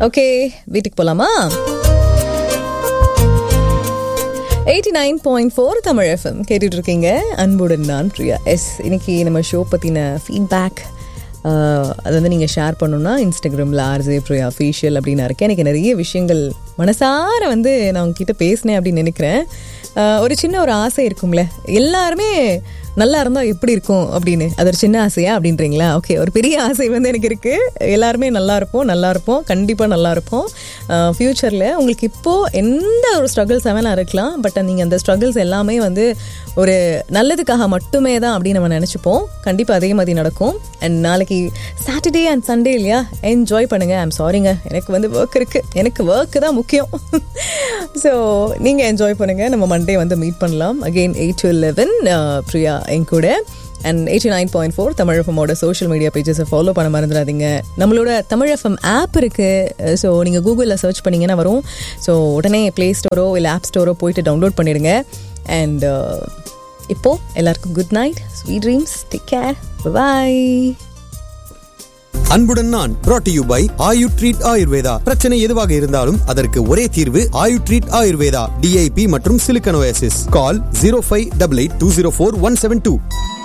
okay வீட்டுக்கு போலாமா eighty nine point four Tamil FM கேட்டுட்டு இருக்கீங்க அன்புடன் நான் பிரியா எஸ் இன்னைக்கு நம்ம ஷோ பற்றின ஃபீட்பேக் அது வந்து நீங்கள் ஷேர் பண்ணணும்னா இன்ஸ்டாகிராமில் ஆர்ஜே பிரியா அஃபீஷியல் அப்படின்னு இருக்கேன் எனக்கு நிறைய விஷயங்கள் மனசார வந்து நான் உங்ககிட்ட பேசினேன் அப்படின்னு நினைக்கிறேன் ஆஹ் ஒரு சின்ன ஒரு ஆசை இருக்கும்ல எல்லாருமே நல்லா இருந்தால் எப்படி இருக்கும் அப்படின்னு அது ஒரு சின்ன ஆசையா அப்படின்றீங்களா ஓகே ஒரு பெரிய ஆசை வந்து எனக்கு இருக்குது எல்லாருமே நல்லா இருப்போம் நல்லா இருப்போம் கண்டிப்பாக நல்லா இருப்போம் ஃப்யூச்சரில் உங்களுக்கு இப்போது எந்த ஒரு ஸ்ட்ரகிள்ஸ் வேணால் இருக்கலாம் பட் நீங்கள் அந்த ஸ்ட்ரகிள்ஸ் எல்லாமே வந்து ஒரு நல்லதுக்காக மட்டுமே தான் அப்படின்னு நம்ம நினச்சிப்போம் கண்டிப்பாக அதே மாதிரி நடக்கும் அண்ட் நாளைக்கு சாட்டர்டே அண்ட் சண்டே இல்லையா என்ஜாய் பண்ணுங்கள் ஐம் சாரிங்க எனக்கு வந்து ஒர்க் இருக்குது எனக்கு ஒர்க்கு தான் முக்கியம் ஸோ நீங்கள் என்ஜாய் பண்ணுங்கள் நம்ம மண்டே வந்து மீட் பண்ணலாம் again eight to eleven Priya என் கூட and eighty nine point four Tamil எஃப்எம்மோட சோஷியல் மீடியா பேஜஸை ஃபாலோ பண்ண மறந்துடாதீங்க நம்மளோட தமிழ் எஃப்எம் ஆப் இருக்குது ஸோ நீங்கள் கூகுளில் சர்ச் பண்ணிங்கன்னா வரும் ஸோ உடனே ப்ளே ஸ்டோரோ இல்லை ஆப் ஸ்டோரோ போயிட்டு டவுன்லோட் பண்ணிடுங்க அண்ட் இப்போது எல்லாருக்கும் good night sweet dreams take care bye அன்புடன் நான் brought to you by Ayu treat Ayurveda பிரச்சனை எதுவாக இருந்தாலும் அதற்கு ஒரே தீர்வு ஆயு ட்ரீட் ஆயுர்வேதா டிஐபி மற்றும் சிலிக்கனோசிஸ் call zero five double eight two zero four one seven two